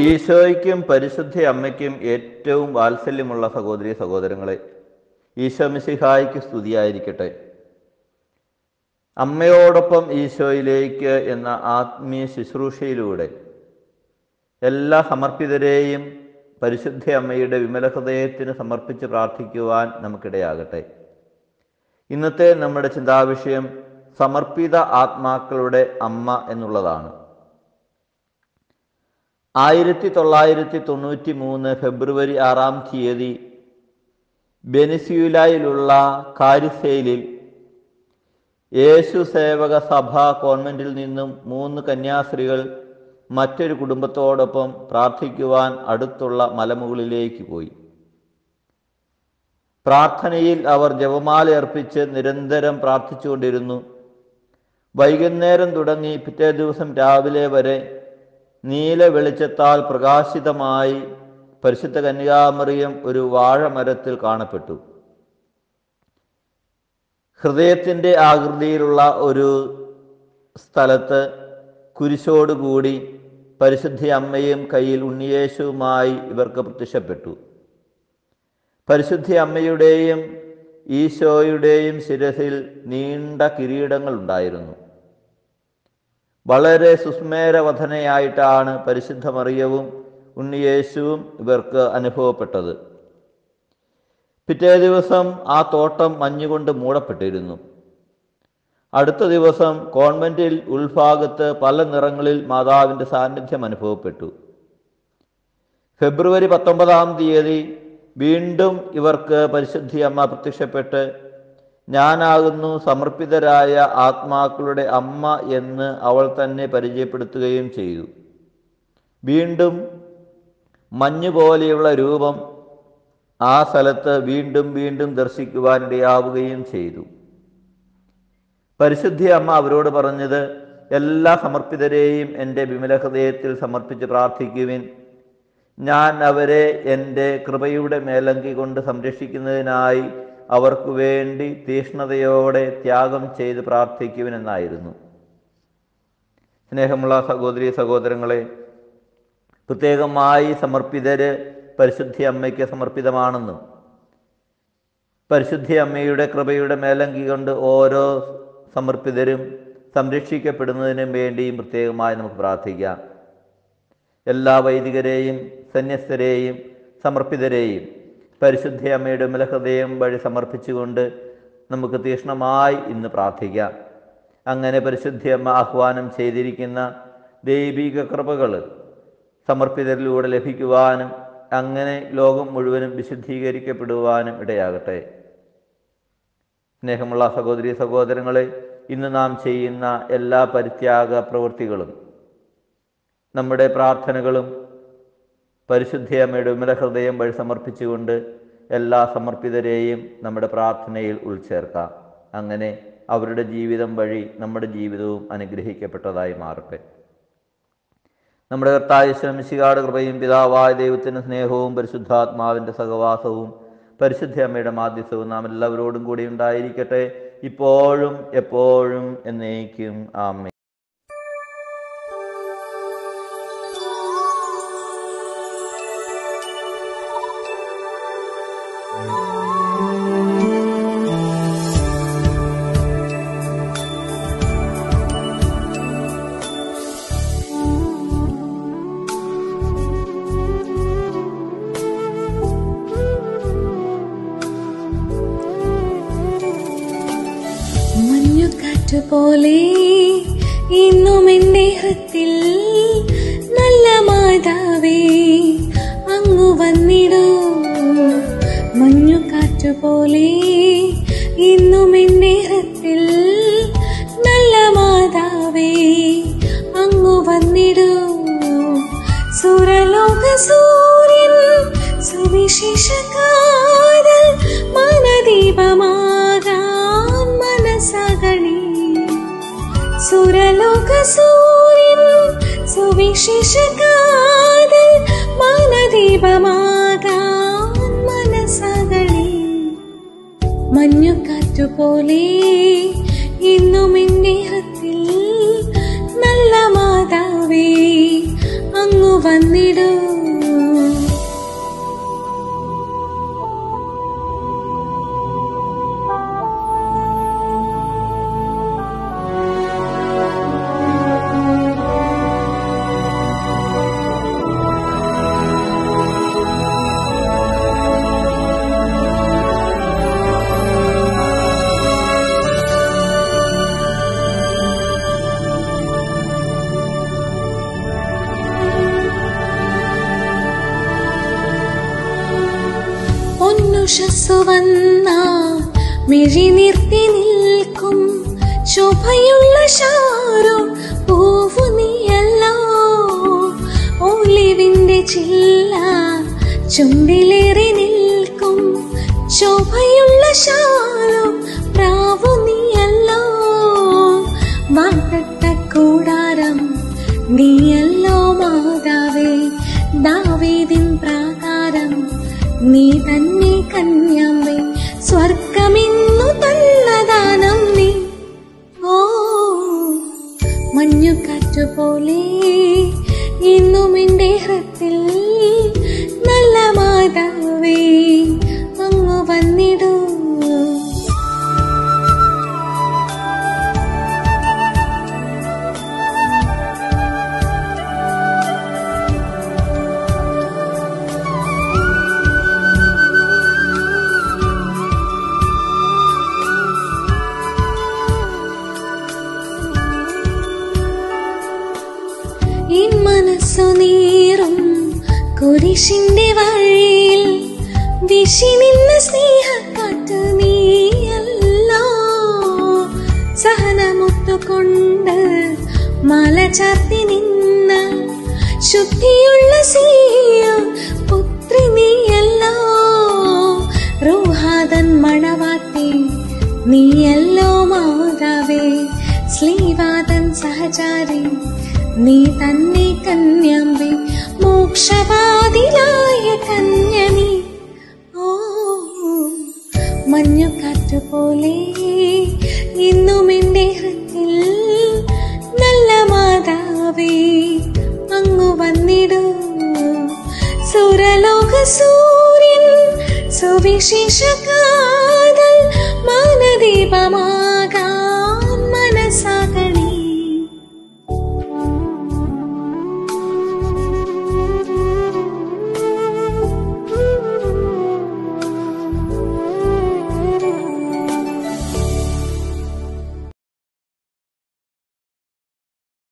ഈശോയ്ക്കും പരിശുദ്ധ അമ്മയ്ക്കും ഏറ്റവും വാത്സല്യമുള്ള സഹോദരി സഹോദരങ്ങളെ ഈശോ മിശിഹായ്ക്ക് സ്തുതിയായിരിക്കട്ടെ അമ്മയോടൊപ്പം ഈശോയിലേക്ക് എന്ന ആത്മീയ ശുശ്രൂഷയിലൂടെ എല്ലാ സമർപ്പിതരെയും പരിശുദ്ധ അമ്മയുടെ വിമല ഹൃദയത്തിന് സമർപ്പിച്ച് പ്രാർത്ഥിക്കുവാൻ നമുക്കിടയാകട്ടെ ഇന്നത്തെ നമ്മുടെ ചിന്താവിഷയം സമർപ്പിത ആത്മാക്കളുടെ അമ്മ എന്നുള്ളതാണ് ആയിരത്തി തൊള്ളായിരത്തി തൊണ്ണൂറ്റി മൂന്ന് ഫെബ്രുവരി ആറാം തീയതി ബെനിസ്യൂലയിലുള്ള കാരിസേലിൽ യേശു സേവക സഭ കോൺവെന്റിൽ നിന്നും മൂന്ന് കന്യാസ്ത്രീകൾ മറ്റൊരു കുടുംബത്തോടൊപ്പം പ്രാർത്ഥിക്കുവാൻ അടുത്തുള്ള മലമുകളിലേക്ക് പോയി പ്രാർത്ഥനയിൽ അവർ ജപമാല അർപ്പിച്ച് നിരന്തരം പ്രാർത്ഥിച്ചുകൊണ്ടിരുന്നു വൈകുന്നേരം തുടങ്ങി പിറ്റേ ദിവസം രാവിലെ വരെ നീല വെളിച്ചത്താൽ പ്രകാശിതമായി പരിശുദ്ധ കന്യാമറിയം ഒരു വാഴമരത്തിൽ കാണപ്പെട്ടു ഹൃദയത്തിൻ്റെ ആകൃതിയിലുള്ള ഒരു സ്ഥലത്ത് കുരിശോടുകൂടി പരിശുദ്ധ അമ്മയും കയ്യിൽ ഉണ്ണിയേശുവുമായി ഇവർക്ക് പ്രത്യക്ഷപ്പെട്ടു പരിശുദ്ധ അമ്മയുടെയും ഈശോയുടെയും ശിരസിൽ നീണ്ട കിരീടങ്ങൾ ഉണ്ടായിരുന്നു വളരെ സുസ്മേരവധനയായിട്ടാണ് പരിശുദ്ധ മറിയവും ഉണ്ണിയേശുവും ഇവർക്ക് അനുഭവപ്പെട്ടത് പിറ്റേ ദിവസം ആ തോട്ടം മഞ്ഞുകൊണ്ട് മൂടപ്പെട്ടിരുന്നു അടുത്ത ദിവസം കോൺവെന്റിൽ ഉൾഭാഗത്ത് പല നിറങ്ങളിൽ മാതാവിൻ്റെ സാന്നിധ്യം അനുഭവപ്പെട്ടു ഫെബ്രുവരി പത്തൊമ്പതാം തീയതി വീണ്ടും ഇവർക്ക് പരിശുദ്ധി അമ്മ പ്രത്യക്ഷപ്പെട്ട് ഞാനാകുന്നു സമർപ്പിതരായ ആത്മാക്കളുടെ അമ്മ എന്ന് അവൾ തന്നെ പരിചയപ്പെടുത്തുകയും ചെയ്തു വീണ്ടും മഞ്ഞുപോലെയുള്ള രൂപം ആ സ്ഥലത്ത് വീണ്ടും വീണ്ടും ദർശിക്കുവാനിടയാവുകയും ചെയ്തു പരിശുദ്ധി അമ്മ അവരോട് പറഞ്ഞത് എല്ലാ സമർപ്പിതരെയും എൻ്റെ വിമല ഹൃദയത്തിൽ സമർപ്പിച്ച് പ്രാർത്ഥിക്കുവിൻ ഞാൻ അവരെ എൻ്റെ കൃപയുടെ മേലങ്കി കൊണ്ട് സംരക്ഷിക്കുന്നതിനായി അവർക്ക് വേണ്ടി തീഷ്ണതയോടെ ത്യാഗം ചെയ്ത് പ്രാർത്ഥിക്കുവിനെന്നായിരുന്നു സ്നേഹമുള്ള സഹോദരി സഹോദരങ്ങളെ പ്രത്യേകമായി സമർപ്പിതര് പരിശുദ്ധി അമ്മയ്ക്ക് സമർപ്പിതമാണെന്നും പരിശുദ്ധി അമ്മയുടെ കൃപയുടെ മേലങ്കി കൊണ്ട് ഓരോ സമർപ്പിതരും സംരക്ഷിക്കപ്പെടുന്നതിനും വേണ്ടിയും പ്രത്യേകമായി നമുക്ക് പ്രാർത്ഥിക്കാം എല്ലാ വൈദികരെയും സന്യസ്തരെയും സമർപ്പിതരെയും പരിശുദ്ധ അമ്മയുടെ മലഹൃദയം വഴി സമർപ്പിച്ചുകൊണ്ട് നമുക്ക് തീക്ഷ്ണമായി ഇന്ന് പ്രാർത്ഥിക്കാം അങ്ങനെ പരിശുദ്ധ അമ്മ ആഹ്വാനം ചെയ്തിരിക്കുന്ന ദൈവിക കൃപകൾ സമർപ്പിതരിലൂടെ ലഭിക്കുവാനും അങ്ങനെ ലോകം മുഴുവനും വിശുദ്ധീകരിക്കപ്പെടുവാനും ഇടയാകട്ടെ സ്നേഹമുള്ള സഹോദരി സഹോദരങ്ങളെ ഇന്ന് നാം ചെയ്യുന്ന എല്ലാ പരിത്യാഗ പ്രവൃത്തികളും നമ്മുടെ പ്രാർത്ഥനകളും പരിശുദ്ധയമ്മയുടെ വിമല ഹൃദയം വഴി സമർപ്പിച്ചുകൊണ്ട് എല്ലാ സമർപ്പിതരെയും നമ്മുടെ പ്രാർത്ഥനയിൽ ഉൾച്ചേർക്കാം അങ്ങനെ അവരുടെ ജീവിതം വഴി നമ്മുടെ ജീവിതവും അനുഗ്രഹിക്കപ്പെട്ടതായി മാറട്ടെ നമ്മുടെ കർത്തായ ശ്രമിശികാട് കൃപയും പിതാവായ ദൈവത്തിൻ്റെ സ്നേഹവും പരിശുദ്ധാത്മാവിൻ്റെ സഹവാസവും പരിശുദ്ധ അമ്മയുടെ മാധ്യസ്ഥവും നാം എല്ലാവരോടും കൂടി ഉണ്ടായിരിക്കട്ടെ ഇപ്പോഴും എപ്പോഴും എന്നേക്കും ആമേ മഞ്ഞുകാറ്റുപോലെ ഇന്നും എന്റെ ഹൃത്തിൽ നല്ല മാതാവേ അങ്ങു വന്നിടൂ മഞ്ഞുകാറ്റുപോലെ ഇന്നും എന്റെ ഹൃത്തിൽ നല്ല മാതാവേ അങ്ങു വന്നിടൂ സുരലോക സൂര്യൻ സുവിശേഷകാരൻ മനദീപമാകാൻ മനസ്സകണി സുരലോക സൂര്യൻ സുവിശേഷകാരൻ മനദീപമാകാൻ മനസ്സകണി മഞ്ഞുകാറ്റുപോലെ ഇന്നും എന്റെ ഹത്തിൽ നല്ല മാതാവേ അങ്ങു വന്നിടൂ പൊന്നുഷസ്സു വന്ന മിഴി നിർത്തി നിൽക്കും ശോഭയുള്ള ഷാരോ പൂവു നീയല്ലോ ഒലിവിന്റെ ചില്ല ചുണ്ടിലേറി നിൽക്കും ശോഭയുള്ള ശാലോ പ്രാവു നീയല്ലോ വാട്ടത്ത കൂടാരം നീയല്ലോ മാതാവേ ദാവീദിൻ പ്രാകാരം നീ തന്നെ കന്യാമ്പേ സ്വർഗമിന്നു തന്നദാനം നീ ഓ മഞ്ഞുകാറ്റുപോലെ ഇന്നും എന്റെ ഹൃത്തിൽ നല്ല മാതാവേ അങ്ങ് വന്നിടൂ ഈ മനസ്സു നീറും കുരിശിന്റെ വഴിയിൽ വിശി നിന്ന സ്നേഹക്കാറ്റ് നീയല്ലോ സഹനമൊത്തുകൊണ്ട് മല ചാർത്തി നിന്ന ശുദ്ധിയുള്ള സീയ പുത്രി നീയല്ലോ റൂഹാദൻ മണവാട്ടി നീയല്ലോ മാതാവേ ശ്രീവാദൻ സഹചാരി നീ തന്നെ കന്യാമ്പേ മോക്ഷവാദിലായ കന്യനി ഓ മഞ്ഞുകാറ്റ് പോലെ ഇന്നും എന്റെ ഹൃത്തിൽ നല്ല മാതാവേ അങ്ങു വന്നിടൂ സുരലോക സൂര്യൻ സുവിശേഷ കാതൽ മാനദീപമാകാ